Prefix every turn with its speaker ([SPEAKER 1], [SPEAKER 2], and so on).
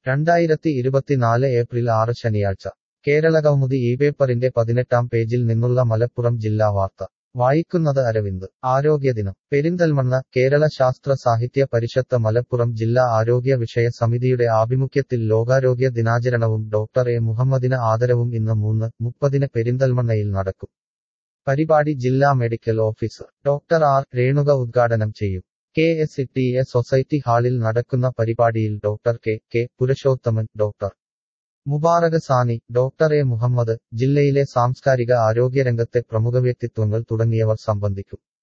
[SPEAKER 1] രണ്ടായിരത്തി ഇരുപത്തിനാല് ഏപ്രിൽ ആറ് ശനിയാഴ്ച കേരളകൗമുദി ഈ പേപ്പറിന്റെ പതിനെട്ടാം പേജിൽ നിന്നുള്ള മലപ്പുറം ജില്ലാ വാർത്ത വായിക്കുന്നത് അരവിന്ദ് ആരോഗ്യദിനം പെരിന്തൽമണ്ണ കേരള ശാസ്ത്ര സാഹിത്യ പരിഷത്ത് മലപ്പുറം ജില്ലാ ആരോഗ്യ വിഷയ സമിതിയുടെ ആഭിമുഖ്യത്തിൽ ലോകാരോഗ്യ ദിനാചരണവും ഡോക്ടർ എ മുഹമ്മദിന് ആദരവും ഇന്ന് മൂന്ന് മുപ്പതിന് പെരിന്തൽമണ്ണയിൽ നടക്കും പരിപാടി ജില്ലാ medical officer doctor R Renuka ഉദ്ഘാടനം ചെയ്യും K S T A society ഹാളിൽ നടക്കുന്ന പരിപാടിയിൽ doctor K K Purushothaman doctor Mubarak Sani doctor A Muhammad ജില്ലയിലെ സാംസ്കാരിക ആരോഗ്യരംഗത്തെ പ്രമുഖ വ്യക്തിത്വങ്ങൾ തുടങ്ങിയവർ സംബന്ധിക്കും